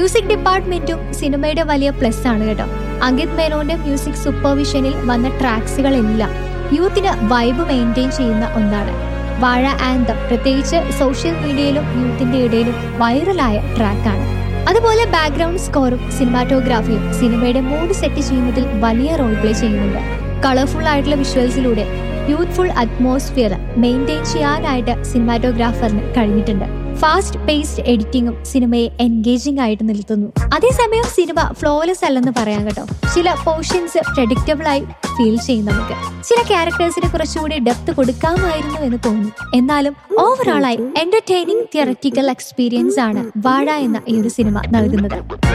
music ഡിപ്പാർട്ട്മെന്റും സിനിമയുടെ വലിയ plus ആണ് കേട്ടോ അങ്കിത് മേനോന്റെ മ്യൂസിക് സൂപ്പർവിഷനിൽ വന്ന ട്രാക്സുകളെല്ലാം യൂത്തിന് വൈബ് മെയിൻറ്റെയിൻ ചെയ്യുന്ന ഒന്നാണ് വാഴ ആന്തം പ്രത്യേകിച്ച് സോഷ്യൽ മീഡിയയിലും യൂത്തിന്റെ ഇടയിലും വൈറലായ ട്രാക്കാണ് അതുപോലെ ബാക്ക്ഗ്രൗണ്ട് സ്കോറും സിനിമാറ്റോഗ്രാഫിയും സിനിമയുടെ മൂഡ് സെറ്റ് ചെയ്യുന്നതിൽ വലിയ റോൾ പ്ലേ ചെയ്യുന്നുണ്ട് കളർഫുൾ ആയിട്ടുള്ള വിഷ്വൽസിലൂടെ യൂത്ത്ഫുൾ അറ്റ്മോസ്ഫിയർ മെയിൻറ്റെയിൻ ചെയ്യാനായിട്ട് സിനിമാറ്റോഗ്രാഫറിന് കഴിഞ്ഞിട്ടുണ്ട് ഫാസ്റ്റ് പേസ്ഡ് എഡിറ്റിംഗും സിനിമയെ എൻഗേജിംഗ് ആയിട്ട് നിർത്തുന്നു അതേസമയം സിനിമ ഫ്ലോലെസ് അല്ലെന്ന് പറയാം കേട്ടോ ചില പോർഷൻസ് പ്രഡിക്റ്റബിൾ ആയി ഫീൽ ചെയ്യും നമുക്ക് ചില ക്യാരക്ടേഴ്സിന് കുറച്ചുകൂടി ഡെപ്ത് കൊടുക്കാമായിരുന്നു എന്ന് തോന്നും എന്നാലും ഓവറോൾ ആയി എന്റർടൈനിങ് തിയററ്റിക്കൽ എക്സ്പീരിയൻസ് ആണ് വാഴ എന്ന ഈ ഒരു സിനിമ നൽകുന്നത്